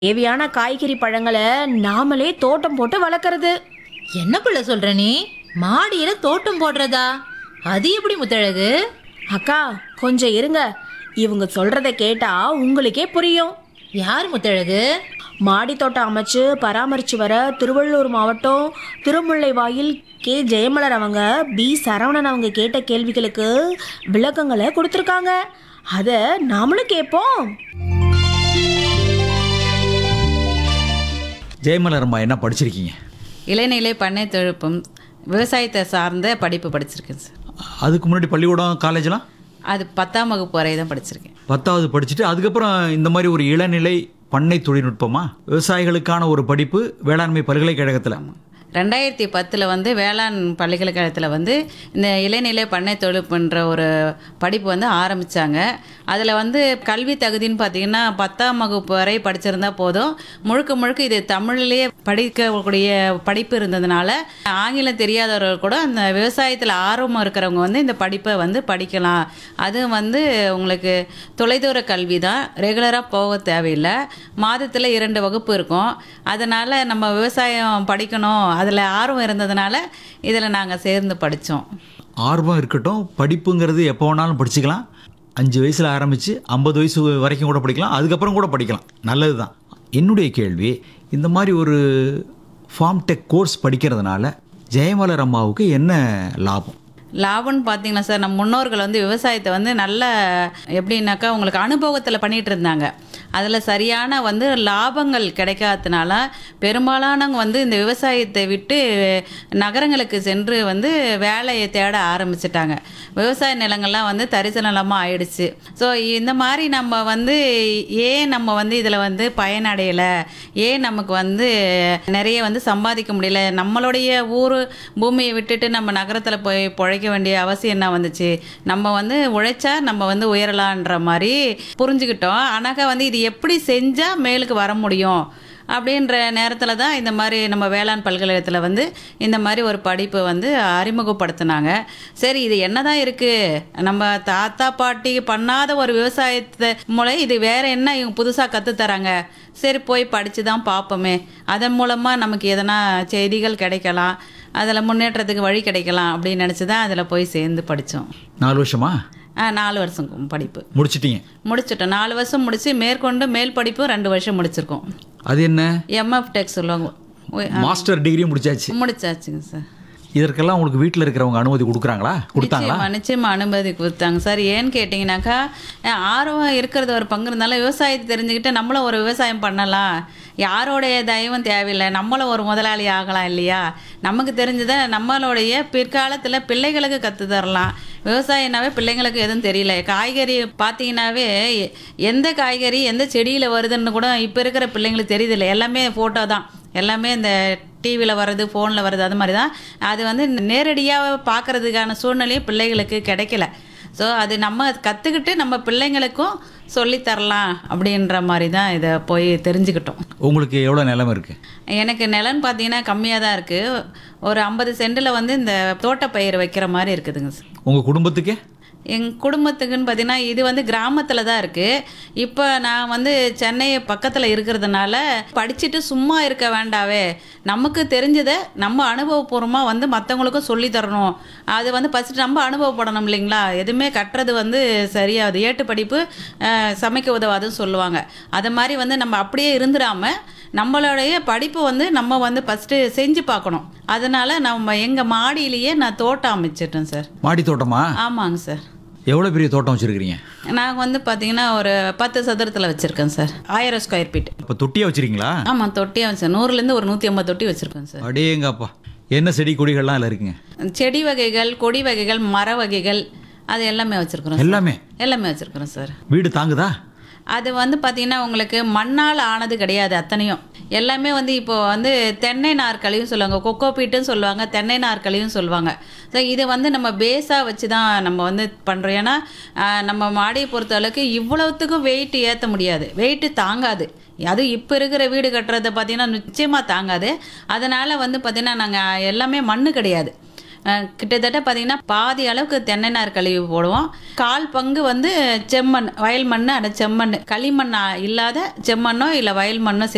தேவையான காய்கறி பழங்களை நாமளே தோட்டம் போட்டு வளர்க்கறது என்ன பிள்ளை சொல்ற நீ மாடியில தோட்டம் போடுறதா அது எப்படி முத்தழகு அக்கா கொஞ்சம் இருங்க இவங்க சொல்றத கேட்டா உங்களுக்கே புரியும் யார் முத்தழகு மாடி தோட்டம் அமைச்சு பராமரிச்சு வர திருவள்ளூர் மாவட்டம் திருமுல்லைவாயில் கே ஜெயமலர் அவங்க பி சரவணன் அவங்க கேட்ட கேள்விகளுக்கு விளக்கங்களை கொடுத்துருக்காங்க அதை நாமளும் கேட்போம் ஜெயமலரம்மா என்ன படிச்சிருக்கீங்க இளைநிலை பண்ணை தொழில்நுட்பம் விவசாயத்தை சார்ந்த படிப்பு படிச்சிருக்கேன் சார் அதுக்கு முன்னாடி பள்ளிக்கூடம் காலேஜ்லாம் அது பத்தாம் வகுப்பு வரை தான் படிச்சிருக்கேன் பத்தாவது படிச்சுட்டு அதுக்கப்புறம் இந்த மாதிரி ஒரு இளநிலை பண்ணை தொழில்நுட்பமா விவசாயிகளுக்கான ஒரு படிப்பு வேளாண்மை பல்கலைக்கழகத்தில் ரெண்டாயிரத்தி பத்தில் வந்து வேளாண் பல்கலைக்கழகத்தில் வந்து இந்த இளைநிலை பண்ணை தொழில்நுட்பன்ற ஒரு படிப்பு வந்து ஆரம்பித்தாங்க அதில் வந்து கல்வி தகுதின்னு பார்த்தீங்கன்னா பத்தாம் வகுப்பு வரை படிச்சிருந்தா போதும் முழுக்க முழுக்க இது தமிழ்லேயே படிக்கக்கூடிய படிப்பு இருந்ததுனால ஆங்கிலம் தெரியாதவர்கள் கூட அந்த விவசாயத்தில் ஆர்வம் இருக்கிறவங்க வந்து இந்த படிப்பை வந்து படிக்கலாம் அதுவும் வந்து உங்களுக்கு தொலைதூர கல்வி தான் ரெகுலராக போக தேவையில்லை மாதத்தில் இரண்டு வகுப்பு இருக்கும் அதனால் நம்ம விவசாயம் படிக்கணும் அதில் ஆர்வம் இருந்ததுனால இதில் நாங்கள் சேர்ந்து படித்தோம் ஆர்வம் இருக்கட்டும் படிப்புங்கிறது எப்போ வேணாலும் படிச்சுக்கலாம் அஞ்சு வயசில் ஆரம்பித்து ஐம்பது வயசு வரைக்கும் கூட படிக்கலாம் அதுக்கப்புறம் கூட படிக்கலாம் நல்லது தான் என்னுடைய கேள்வி இந்த மாதிரி ஒரு ஃபார்ம் டெக் கோர்ஸ் படிக்கிறதுனால ஜெயமலர் அம்மாவுக்கு என்ன லாபம் லாபம்னு பார்த்தீங்கன்னா சார் நம்ம முன்னோர்கள் வந்து விவசாயத்தை வந்து நல்ல எப்படின்னாக்கா உங்களுக்கு அனுபவத்தில் பண்ணிகிட்டு இருந்தாங்க அதில் சரியான வந்து லாபங்கள் கிடைக்காததுனால பெரும்பாலானவங்க வந்து இந்த விவசாயத்தை விட்டு நகரங்களுக்கு சென்று வந்து வேலையை தேட ஆரம்பிச்சிட்டாங்க விவசாய நிலங்கள்லாம் வந்து தரிசு நிலமாக ஆயிடுச்சு ஸோ இந்த மாதிரி நம்ம வந்து ஏன் நம்ம வந்து இதில் வந்து பயனடையலை ஏன் நமக்கு வந்து நிறைய வந்து சம்பாதிக்க முடியல நம்மளுடைய ஊர் பூமியை விட்டுட்டு நம்ம நகரத்தில் போய் பிழைக்க வேண்டிய அவசியம் என்ன வந்துச்சு நம்ம வந்து உழைச்சா நம்ம வந்து உயரலான்ற மாதிரி புரிஞ்சுக்கிட்டோம் ஆனாக்கா வந்து இது எப்படி செஞ்சால் மேலுக்கு வர முடியும் அப்படின்ற நேரத்தில் தான் இந்த மாதிரி நம்ம வேளாண் பல்கலைக்கழகத்தில் வந்து இந்த மாதிரி ஒரு படிப்பு வந்து அறிமுகப்படுத்தினாங்க சரி இது என்னதான் இருக்குது நம்ம தாத்தா பாட்டி பண்ணாத ஒரு விவசாயத்தை மூலம் இது வேற என்ன இவங்க புதுசாக கற்றுத்தராங்க சரி போய் படித்து தான் பார்ப்போமே அதன் மூலமாக நமக்கு எதனா செய்திகள் கிடைக்கலாம் அதில் முன்னேற்றத்துக்கு வழி கிடைக்கலாம் அப்படின்னு நினச்சி தான் அதில் போய் சேர்ந்து படித்தோம் நாலு வருஷமா நாலு வருஷம் படிப்பு முடிச்சிட்டீங்க முடிச்சிட்டோம் நாலு வருஷம் முடித்து மேற்கொண்டு மேல் படிப்பு ரெண்டு வருஷம் முடிச்சிருக்கோம் அது என்ன எம்எஃப் டெக் சொல்லுவாங்க ஒய், ஆ, மாஸ்டர் டிகிரி முடிச்சாச்சு முடிச்சாச்சுங்க சார் இதற்கெல்லாம் உங்களுக்கு வீட்டில் இருக்கிறவங்க அனுமதி கொடுக்குறாங்களா கொடுத்தாங்களா நிச்சயமா நிச்சயமா அனுமதி கொடுத்தாங்க சார் ஏன்னு கேட்டிங்கனாக்கா அஹ், ஆர்வம் இருக்கிறது ஒரு பங்கு இருந்தாலும் விவசாயத்தை தெரிஞ்சுக்கிட்டு நம்மளும் ஒரு விவசாயம் பண்ணலாம் யாரோடைய தயவும் தேவையில்லை நம்மளும் ஒரு முதலாளி ஆகலாம் இல்லையா நமக்கு தெரிஞ்சதை நம்மளுடைய பிற்காலத்தில் பிள்ளைகளுக்கு கற்று தரலாம் விவசாயம்னாவே பிள்ளைங்களுக்கு எதுவும் தெரியல காய்கறி பார்த்தீங்கன்னாவே எ- எந்த காய்கறி எந்த செடியில் வருதுன்னு கூட இப்போ இருக்கிற பிள்ளைங்களுக்கு தெரியுதில்ல எல்லாமே ஃபோட்டோ தான் எல்லாமே இந்த டிவியில் வர்றது ஃபோனில் வர்றது அது மாதிரி தான் அது வந்து நேரடியாக பார்க்கறதுக்கான சூழ்நிலையும் பிள்ளைகளுக்கு கிடைக்கல ஸோ அது நம்ம கற்றுக்கிட்டு நம்ம பிள்ளைங்களுக்கும் சொல்லித் தரலாம் அப்படின்ற மாதிரி தான் இதை போய் தெரிஞ்சுக்கிட்டோம் உங்களுக்கு எவ்வளோ நிலைமை இருக்குது எனக்கு நிலன்னு பார்த்தீங்கன்னா கம்மியாக தான் இருக்குது ஒரு ஐம்பது சென்டில் வந்து இந்த தோட்டப்பயிர் வைக்கிற மாதிரி இருக்குதுங்க சார் உங்கள் குடும்பத்துக்கே எங் குடும்பத்துக்குன்னு பார்த்தீங்கன்னா இது வந்து கிராமத்தில் தான் இருக்குது இப்போ நான் வந்து சென்னை பக்கத்தில் இருக்கிறதுனால படிச்சுட்டு சும்மா இருக்க வேண்டாவே நமக்கு தெரிஞ்சதை நம்ம அனுபவபூர்வமாக வந்து மற்றவங்களுக்கும் சொல்லி தரணும் அது வந்து ஃபஸ்ட்டு நம்ம அனுபவப்படணும் இல்லைங்களா எதுவுமே கட்டுறது வந்து சரியாது ஏட்டு படிப்பு அஹ், சமைக்க உதவாதுன்னு சொல்லுவாங்க அது மாதிரி வந்து நம்ம அப்படியே இருந்துடாமல் நம்மளுடைய படிப்பு வந்து நம்ம வந்து ஃபஸ்ட்டு செஞ்சு பார்க்கணும் அதனால் நம்ம எங்கள் மாடியிலேயே நான் தோட்டம் அமைச்சிட்டேன் சார் மாடி தோட்டமா ஆமாங்க சார் எவ்வளோ பெரிய தோட்டம் வச்சுருக்கிறீங்க நாங்கள் வந்து பார்த்தீங்கன்னா ஒரு பத்து சதுரத்தில் வச்சுருக்கேன் சார் ஆயிரம் ஸ்கொயர் ஃபீட் இப்போ தொட்டியாக வச்சுருக்கீங்களா ஆமாம் தொட்டியாக வச்சேன் நூறுலேருந்து ஒரு நூற்றி ஐம்பது தொட்டி வச்சுருக்கேன் சார் அடேங்கப்பா என்ன செடி கொடிகள்லாம் அதில் இருக்குங்க செடி வகைகள் கொடி வகைகள் மர வகைகள் அது எல்லாமே வச்சுருக்குறோம் எல்லாமே எல்லாமே வச்சுருக்குறோம் சார் வீடு தாங்குதா அது வந்து பார்த்திங்கன்னா உங்களுக்கு மண்ணால் ஆனது கிடையாது அத்தனையும் எல்லாமே வந்து இப்போ வந்து தென்னை நாற்களையும் சொல்லுவாங்க கொக்கோ பீட்டுன்னு சொல்லுவாங்க தென்னை நாற்களையும் சொல்லுவாங்க ஸோ இது வந்து நம்ம பேஸாக வச்சு தான் நம்ம வந்து பண்ணுறோம் ஏன்னா ஆஹ், நம்ம மாடியை பொறுத்த அளவுக்கு இவ்வளவுத்துக்கும் வெயிட் ஏற்ற முடியாது வெயிட்டு தாங்காது அது இப்போ இருக்கிற வீடு கட்டுறதை பார்த்தீங்கன்னா நிச்சயமாக தாங்காது அதனால் வந்து பார்த்திங்கன்னா நாங்கள் எல்லாமே மண்ணு கிடையாது அஹ் கிட்டத்தட்ட பார்த்தீங்கன்னா பாதி அளவுக்கு தென்னை நார் கழுவி போடுவோம் கால் பங்கு வந்து செம்மண் வயல் மண் அட செம்மண் களிமண் இல்லாத செம்மண்ணோ இல்லை வயல் மண்ணோ